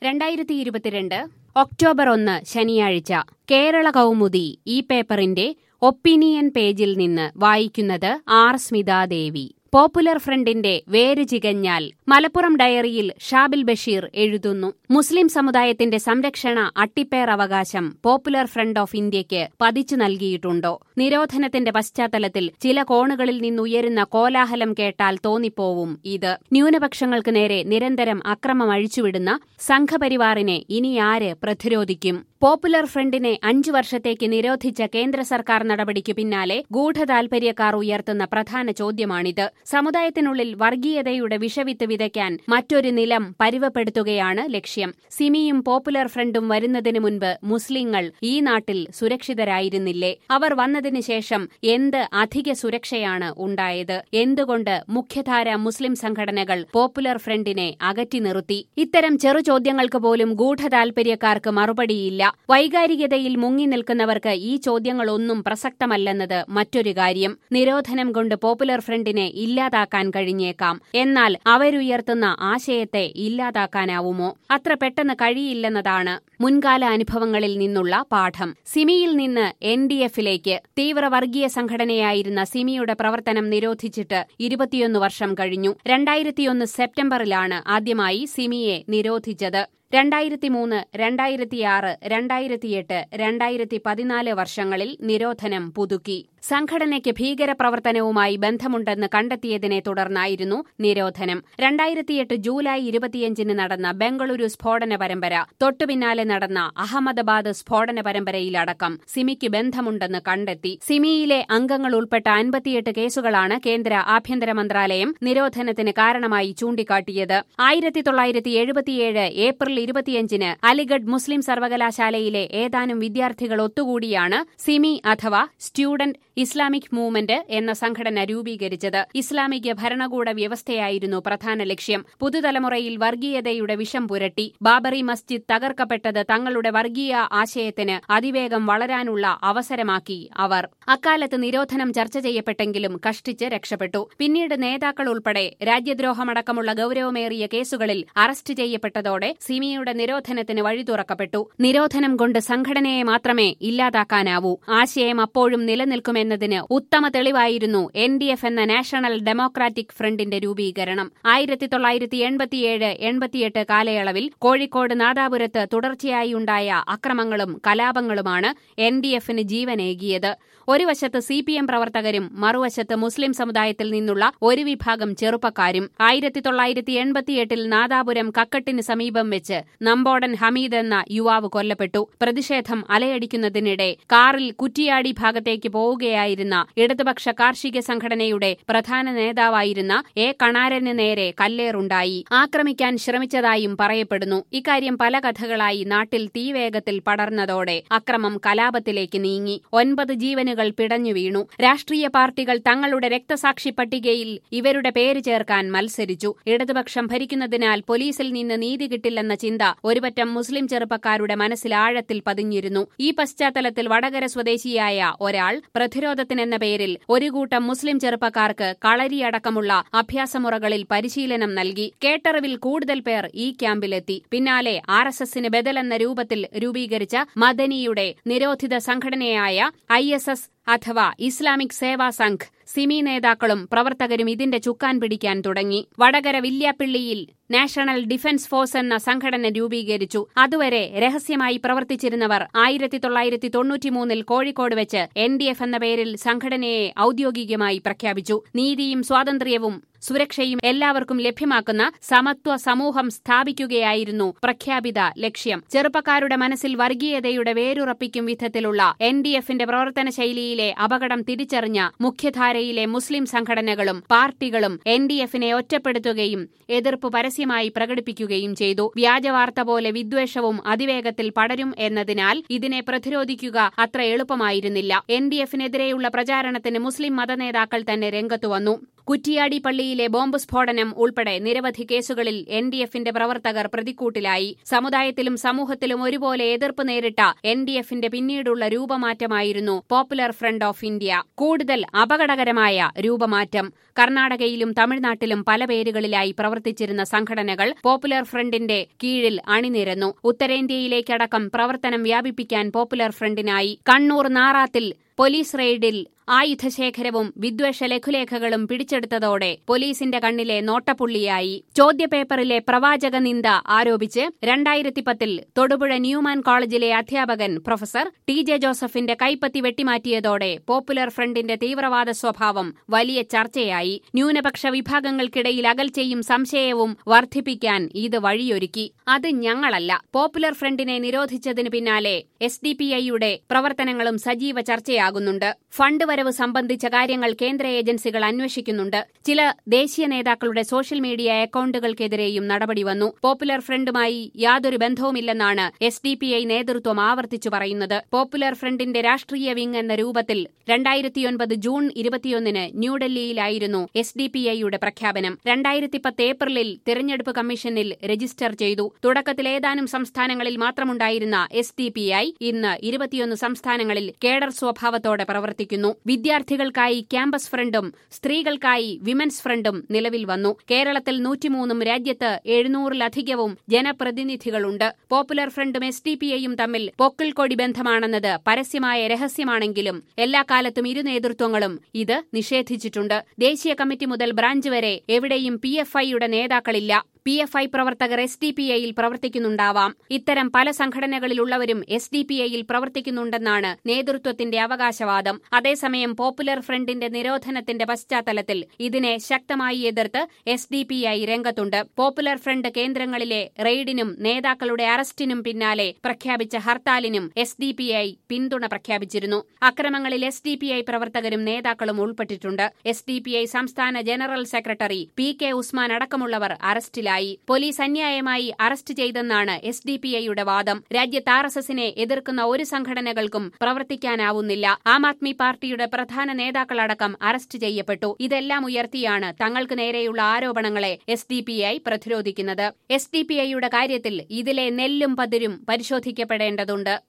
രണ്ടായിരത്തി ഇരുപത്തിരണ്ട് ഒക്ടോബർ ഒന്ന് ശനിയാഴ്ച കേരള കൗമുദി ഈ പേപ്പറിന്റെ ഒപ്പീനിയൻ പേജിൽ നിന്ന് വായിക്കുന്നത് ആർ സ്മിതാദേവി പോപ്പുലർ ഫ്രണ്ടിന്റെ വേര് ചികഞ്ഞാൽ മലപ്പുറം ഡയറിയിൽ ഷാബിൽ ബഷീർ എഴുതുന്നു മുസ്ലിം സമുദായത്തിന്റെ സംരക്ഷണ അട്ടിപ്പേർ അവകാശം പോപ്പുലർ ഫ്രണ്ട് ഓഫ് ഇന്ത്യയ്ക്ക് പതിച്ചു നൽകിയിട്ടുണ്ടോ നിരോധനത്തിന്റെ പശ്ചാത്തലത്തിൽ ചില കോണുകളിൽ നിന്നുയരുന്ന കോലാഹലം കേട്ടാൽ തോന്നിപ്പോവും ഇത് ന്യൂനപക്ഷങ്ങൾക്ക് നേരെ നിരന്തരം അക്രമം അഴിച്ചുവിടുന്ന സംഘപരിവാറിനെ ഇനി ആര് പ്രതിരോധിക്കും പോപ്പുലർ ഫ്രണ്ടിനെ അഞ്ചു വർഷത്തേക്ക് നിരോധിച്ച കേന്ദ്ര സർക്കാർ നടപടിക്ക് പിന്നാലെ ഗൂഢതാൽപര്യക്കാർ ഉയർത്തുന്ന പ്രധാന ചോദ്യമാണിത് സമുദായത്തിനുള്ളിൽ വർഗീയതയുടെ വിഷവിത്ത് വിതയ്ക്കാൻ മറ്റൊരു നിലം പരുവപ്പെടുത്തുകയാണ് ലക്ഷ്യം സിമിയും പോപ്പുലർ ഫ്രണ്ടും വരുന്നതിന് മുൻപ് മുസ്ലിങ്ങൾ ഈ നാട്ടിൽ സുരക്ഷിതരായിരുന്നില്ലേ അവർ വന്നതിന് ശേഷം എന്ത് അധിക സുരക്ഷയാണ് ഉണ്ടായത് എന്തുകൊണ്ട് മുഖ്യധാര മുസ്ലിം സംഘടനകൾ പോപ്പുലർ ഫ്രണ്ടിനെ അകറ്റി നിർത്തി ഇത്തരം ചെറു ചോദ്യങ്ങൾക്ക് പോലും ഗൂഢതാൽപര്യക്കാർക്ക് മറുപടിയില്ല വൈകാരികതയിൽ മുങ്ങി നിൽക്കുന്നവർക്ക് ഈ ചോദ്യങ്ങളൊന്നും പ്രസക്തമല്ലെന്നത് മറ്റൊരു കാര്യം നിരോധനം കൊണ്ട് പോപ്പുലർ ഫ്രണ്ടിനെ ഇല്ലാതാക്കാൻ കഴിഞ്ഞേക്കാം എന്നാൽ അവരുയർത്തുന്ന ആശയത്തെ ഇല്ലാതാക്കാനാവുമോ അത്ര പെട്ടെന്ന് കഴിയില്ലെന്നതാണ് മുൻകാല അനുഭവങ്ങളിൽ നിന്നുള്ള പാഠം സിമിയിൽ നിന്ന് എൻ ഡി എഫിലേക്ക് തീവ്ര വർഗീയ സംഘടനയായിരുന്ന സിമിയുടെ പ്രവർത്തനം നിരോധിച്ചിട്ട് ഇരുപത്തിയൊന്ന് വർഷം കഴിഞ്ഞു രണ്ടായിരത്തിയൊന്ന് സെപ്റ്റംബറിലാണ് ആദ്യമായി സിമിയെ നിരോധിച്ചത് രണ്ടായിരത്തി മൂന്ന് രണ്ടായിരത്തിയാറ് രണ്ടായിരത്തിയെട്ട് രണ്ടായിരത്തി പതിനാല് വർഷങ്ങളിൽ നിരോധനം പുതുക്കി സംഘടനയ്ക്ക് ഭീകരപ്രവർത്തനവുമായി ബന്ധമുണ്ടെന്ന് കണ്ടെത്തിയതിനെ തുടർന്നായിരുന്നു നിരോധനം രണ്ടായിരത്തിയെട്ട് ജൂലൈ ഇരുപത്തിയഞ്ചിന് നടന്ന ബംഗളൂരു സ്ഫോടന പരമ്പര തൊട്ടുപിന്നാലെ നടന്ന അഹമ്മദാബാദ് സ്ഫോടന പരമ്പരയിലടക്കം സിമിക്ക് ബന്ധമുണ്ടെന്ന് കണ്ടെത്തി സിമിയിലെ അംഗങ്ങൾ ഉൾപ്പെട്ട അൻപത്തിയെട്ട് കേസുകളാണ് കേന്ദ്ര ആഭ്യന്തര മന്ത്രാലയം നിരോധനത്തിന് കാരണമായി ചൂണ്ടിക്കാട്ടിയത് ആയിരത്തി തൊള്ളായിരത്തി എഴുപത്തിയേഴ് ഏപ്രിൽ ഇരുപത്തിയഞ്ചിന് അലിഗഡ് മുസ്ലിം സർവകലാശാലയിലെ ഏതാനും വിദ്യാർത്ഥികൾ ഒത്തുകൂടിയാണ് സിമി അഥവാ സ്റ്റുഡന്റ് ഇസ്ലാമിക് മൂവ്മെന്റ് എന്ന സംഘടന രൂപീകരിച്ചത് ഇസ്ലാമിക ഭരണകൂട വ്യവസ്ഥയായിരുന്നു പ്രധാന ലക്ഷ്യം പുതുതലമുറയിൽ വർഗീയതയുടെ വിഷം പുരട്ടി ബാബറി മസ്ജിദ് തകർക്കപ്പെട്ടത് തങ്ങളുടെ വർഗീയ ആശയത്തിന് അതിവേഗം വളരാനുള്ള അവസരമാക്കി അവർ അക്കാലത്ത് നിരോധനം ചർച്ച ചെയ്യപ്പെട്ടെങ്കിലും കഷ്ടിച്ച് രക്ഷപ്പെട്ടു പിന്നീട് നേതാക്കൾ ഉൾപ്പെടെ രാജ്യദ്രോഹമടക്കമുള്ള ഗൌരവമേറിയ കേസുകളിൽ അറസ്റ്റ് ചെയ്യപ്പെട്ടതോടെ സിമിയുടെ നിരോധനത്തിന് വഴി തുറക്കപ്പെട്ടു നിരോധനം കൊണ്ട് സംഘടനയെ മാത്രമേ ഇല്ലാതാക്കാനാവൂ ആശയം അപ്പോഴും നിലനിൽക്കുമെന്നതിന് ഉത്തമ തെളിവായിരുന്നു എൻ ഡി എഫ് എന്ന നാഷണൽ ഡെമോക്രാറ്റിക് ഫ്രണ്ടിന്റെ രൂപീകരണം ആയിരത്തി തൊള്ളായിരത്തി എൺപത്തിയേഴ് എൺപത്തിയെട്ട് കാലയളവിൽ കോഴിക്കോട് നാദാപുരത്ത് തുടർച്ചയായുണ്ടായ അക്രമങ്ങളും കലാപങ്ങളുമാണ് എൻ ഡി എഫിന് ജീവനേകിയത് ഒരു വശത്ത് സി പി എം പ്രവർത്തകരും മറുവശത്ത് മുസ്ലിം സമുദായത്തിൽ നിന്നുള്ള ഒരു വിഭാഗം ചെറുപ്പക്കാരും ആയിരത്തി തൊള്ളായിരത്തി എൺപത്തിയെട്ടിൽ നാദാപുരം കക്കട്ടിന് സമീപം വെച്ച് നമ്പോടൻ ഹമീദ് എന്ന യുവാവ് കൊല്ലപ്പെട്ടു പ്രതിഷേധം അലയടിക്കുന്നതിനിടെ കാറിൽ കുറ്റിയാടി ഭാഗത്തേക്ക് പോവുകയായിരുന്ന ഇടതുപക്ഷ കാർഷിക സംഘടനയുടെ പ്രധാന നേതാവായിരുന്ന എ കണാരന് നേരെ കല്ലേറുണ്ടായി ആക്രമിക്കാൻ ശ്രമിച്ചതായും പറയപ്പെടുന്നു ഇക്കാര്യം പല കഥകളായി നാട്ടിൽ തീവേഗത്തിൽ പടർന്നതോടെ അക്രമം കലാപത്തിലേക്ക് നീങ്ങി ഒൻപത് ജീവനുകൾ പിടഞ്ഞു വീണു രാഷ്ട്രീയ പാർട്ടികൾ തങ്ങളുടെ രക്തസാക്ഷി പട്ടികയിൽ ഇവരുടെ പേര് ചേർക്കാൻ മത്സരിച്ചു ഇടതുപക്ഷം ഭരിക്കുന്നതിനാൽ പോലീസിൽ നിന്ന് നീതി കിട്ടില്ലെന്ന ചിന്ത ഒരുപറ്റം മുസ്ലിം ചെറുപ്പക്കാരുടെ മനസ്സിൽ ആഴത്തിൽ പതിഞ്ഞിരുന്നു ഈ പശ്ചാത്തലത്തിൽ വടകര സ്വദേശിയായ ഒരാൾ പ്രതിരോധത്തിനെന്ന പേരിൽ ഒരു കൂട്ടം മുസ്ലിം ചെറുപ്പക്കാർക്ക് കളരിയടക്കമുള്ള അഭ്യാസമുറകളിൽ പരിശീലനം നൽകി കേട്ടറിവിൽ കൂടുതൽ പേർ ഈ ക്യാമ്പിലെത്തി പിന്നാലെ ആർ എസ് എസിന് ബദലെന്ന രൂപത്തിൽ രൂപീകരിച്ച മദനിയുടെ നിരോധിത സംഘടനയായ ഐ എസ് എസ് അഥവാ ഇസ്ലാമിക് സേവാ സംഘ് സിമി നേതാക്കളും പ്രവർത്തകരും ഇതിന്റെ ചുക്കാൻ പിടിക്കാൻ തുടങ്ങി വടകര വില്യാപ്പിള്ളിയിൽ നാഷണൽ ഡിഫൻസ് ഫോഴ്സ് എന്ന സംഘടന രൂപീകരിച്ചു അതുവരെ രഹസ്യമായി പ്രവർത്തിച്ചിരുന്നവർ ആയിരത്തി തൊള്ളായിരത്തി തൊണ്ണൂറ്റിമൂന്നിൽ കോഴിക്കോട് വെച്ച് എൻ ഡി എഫ് എന്ന പേരിൽ സംഘടനയെ ഔദ്യോഗികമായി പ്രഖ്യാപിച്ചു നീതിയും സ്വാതന്ത്ര്യവും സുരക്ഷയും എല്ലാവർക്കും ലഭ്യമാക്കുന്ന സമത്വ സമൂഹം സ്ഥാപിക്കുകയായിരുന്നു പ്രഖ്യാപിത ലക്ഷ്യം ചെറുപ്പക്കാരുടെ മനസ്സിൽ വർഗീയതയുടെ വേരുറപ്പിക്കും വിധത്തിലുള്ള എൻ ഡി എഫിന്റെ പ്രവർത്തന ശൈലിയിലെ അപകടം തിരിച്ചറിഞ്ഞ മുഖ്യധാരയിലെ മുസ്ലിം സംഘടനകളും പാർട്ടികളും എൻ ഡി എഫിനെ ഒറ്റപ്പെടുത്തുകയും എതിർപ്പ് പരസ്യമായി പ്രകടിപ്പിക്കുകയും ചെയ്തു വ്യാജവാർത്ത പോലെ വിദ്വേഷവും അതിവേഗത്തിൽ പടരും എന്നതിനാൽ ഇതിനെ പ്രതിരോധിക്കുക അത്ര എളുപ്പമായിരുന്നില്ല എൻ ഡി എഫിനെതിരെയുള്ള പ്രചാരണത്തിന് മുസ്ലിം മതനേതാക്കൾ തന്നെ രംഗത്തു വന്നു കുറ്റിയാടി പള്ളിയിലെ ബോംബ് സ്ഫോടനം ഉൾപ്പെടെ നിരവധി കേസുകളിൽ എൻ ഡി എഫിന്റെ പ്രവർത്തകർ പ്രതിക്കൂട്ടിലായി സമുദായത്തിലും സമൂഹത്തിലും ഒരുപോലെ എതിർപ്പ് നേരിട്ട എൻ ഡി എഫിന്റെ പിന്നീടുള്ള രൂപമാറ്റമായിരുന്നു പോപ്പുലർ ഫ്രണ്ട് ഓഫ് ഇന്ത്യ കൂടുതൽ അപകടകരമായ രൂപമാറ്റം കർണാടകയിലും തമിഴ്നാട്ടിലും പല പേരുകളിലായി പ്രവർത്തിച്ചിരുന്ന സംഘടനകൾ പോപ്പുലർ ഫ്രണ്ടിന്റെ കീഴിൽ അണിനിരന്നു ഉത്തരേന്ത്യയിലേക്കടക്കം പ്രവർത്തനം വ്യാപിപ്പിക്കാൻ പോപ്പുലർ ഫ്രണ്ടിനായി കണ്ണൂർ നാറാത്തിൽ പോലീസ് റെയ്ഡിൽ ആയുധശേഖരവും വിദ്വേഷ ലഘുലേഖകളും പിടിച്ചെടുത്തതോടെ പോലീസിന്റെ കണ്ണിലെ നോട്ടപ്പുള്ളിയായി ചോദ്യപേപ്പറിലെ പ്രവാചക നിന്ദ ആരോപിച്ച് രണ്ടായിരത്തി പത്തിൽ തൊടുപുഴ ന്യൂമാൻ കോളേജിലെ അധ്യാപകൻ പ്രൊഫസർ ടി ജെ ജോസഫിന്റെ കൈപ്പത്തി വെട്ടിമാറ്റിയതോടെ പോപ്പുലർ ഫ്രണ്ടിന്റെ തീവ്രവാദ സ്വഭാവം വലിയ ചർച്ചയായി ന്യൂനപക്ഷ വിഭാഗങ്ങൾക്കിടയിൽ അകൽച്ചയും സംശയവും വർദ്ധിപ്പിക്കാൻ ഇത് വഴിയൊരുക്കി അത് ഞങ്ങളല്ല പോപ്പുലർ ഫ്രണ്ടിനെ നിരോധിച്ചതിന് പിന്നാലെ എസ് ഡി പി ഐയുടെ പ്രവർത്തനങ്ങളും സജീവ ചർച്ചയാകുന്നുണ്ട് ഫണ്ട് വരവ് സംബന്ധിച്ച കാര്യങ്ങൾ കേന്ദ്ര ഏജൻസികൾ അന്വേഷിക്കുന്നുണ്ട് ചില ദേശീയ നേതാക്കളുടെ സോഷ്യൽ മീഡിയ അക്കൌണ്ടുകൾക്കെതിരെയും നടപടി വന്നു പോപ്പുലർ ഫ്രണ്ടുമായി യാതൊരു ബന്ധവുമില്ലെന്നാണ് എസ് ഡി പി ഐ നേതൃത്വം ആവർത്തിച്ചു പറയുന്നത് പോപ്പുലർ ഫ്രണ്ടിന്റെ രാഷ്ട്രീയ വിങ് എന്ന രൂപത്തിൽ രണ്ടായിരത്തിയൊൻപത് ജൂൺ ഇരുപത്തിയൊന്നിന് ന്യൂഡൽഹിയിലായിരുന്നു എസ് ഡി പി ഐയുടെ പ്രഖ്യാപനം രണ്ടായിരത്തി പത്ത് ഏപ്രിലിൽ തെരഞ്ഞെടുപ്പ് കമ്മീഷനിൽ രജിസ്റ്റർ ചെയ്തു തുടക്കത്തിൽ ഏതാനും സംസ്ഥാനങ്ങളിൽ മാത്രമുണ്ടായിരുന്ന എസ് ഡി പി ഐ ഇന്ന് ഇരുപത്തിയൊന്ന് സംസ്ഥാനങ്ങളിൽ കേഡർ സ്വഭാവത്തോടെ പ്രവർത്തിക്കുന്നു വിദ്യാർത്ഥികൾക്കായി ക്യാമ്പസ് ഫ്രണ്ടും സ്ത്രീകൾക്കായി വിമൻസ് ഫ്രണ്ടും നിലവിൽ വന്നു കേരളത്തിൽ നൂറ്റിമൂന്നും രാജ്യത്ത് എഴുന്നൂറിലധികവും ജനപ്രതിനിധികളുണ്ട് പോപ്പുലർ ഫ്രണ്ടും എസ് ഡി പി ഐയും തമ്മിൽ പൊക്കിൾക്കൊടി ബന്ധമാണെന്നത് പരസ്യമായ രഹസ്യമാണെങ്കിലും എല്ലാ കാലത്തും ഇരു നേതൃത്വങ്ങളും ഇത് നിഷേധിച്ചിട്ടുണ്ട് ദേശീയ കമ്മിറ്റി മുതൽ ബ്രാഞ്ച് വരെ എവിടെയും പി എഫ് ഐയുടെ നേതാക്കളില്ല പി എഫ് ഐ പ്രവർത്തകർ എസ് ഡി പി ഐയിൽ പ്രവർത്തിക്കുന്നുണ്ടാവാം ഇത്തരം പല സംഘടനകളിലുള്ളവരും എസ് ഡി പി ഐയിൽ പ്രവർത്തിക്കുന്നുണ്ടെന്നാണ് നേതൃത്വത്തിന്റെ അവകാശവാദം അതേസമയം പോപ്പുലർ ഫ്രണ്ടിന്റെ നിരോധനത്തിന്റെ പശ്ചാത്തലത്തിൽ ഇതിനെ ശക്തമായി എതിർത്ത് എസ് ഡി പി ഐ രംഗത്തുണ്ട് പോപ്പുലർ ഫ്രണ്ട് കേന്ദ്രങ്ങളിലെ റെയ്ഡിനും നേതാക്കളുടെ അറസ്റ്റിനും പിന്നാലെ പ്രഖ്യാപിച്ച ഹർത്താലിനും എസ് ഡി പി ഐ പിന്തുണ പ്രഖ്യാപിച്ചിരുന്നു അക്രമങ്ങളിൽ എസ് ഡി പി ഐ പ്രവർത്തകരും നേതാക്കളും ഉൾപ്പെട്ടിട്ടുണ്ട് എസ് ഡി പി ഐ സംസ്ഥാന general secretary P K Usman അടക്കമുള്ളവർ അറസ്റ്റിലായി അറസ്റ്റിലായി പോലീസ് അന്യായമായി അറസ്റ്റ് ചെയ്തെന്നാണ് എസ് ഡി പി ഐയുടെ വാദം രാജ്യത്ത് ആർ എസ് എസിനെ എതിർക്കുന്ന ഒരു സംഘടനകൾക്കും പ്രവർത്തിക്കാനാവുന്നില്ല ആം ആദ്മി പാർട്ടിയുടെ പ്രധാന നേതാക്കളടക്കം അറസ്റ്റ് ചെയ്യപ്പെട്ടു ഇതെല്ലാം ഉയർത്തിയാണ് തങ്ങൾക്ക് നേരെയുള്ള ആരോപണങ്ങളെ എസ് ഡി പി ഐ പ്രതിരോധിക്കുന്നത് എസ് ഡി പി ഐയുടെ കാര്യത്തിൽ ഇതിലെ നെല്ലും പതിരും പരിശോധിക്കപ്പെടേണ്ടതുണ്ട്